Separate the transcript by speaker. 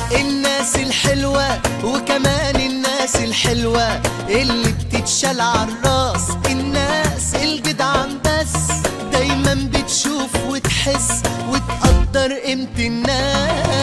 Speaker 1: الناس الحلوة وكمان الناس الحلوة اللي بتتشال عالراس الناس الجدعان بس دايما بتشوف وتحس وتقدر قيمة الناس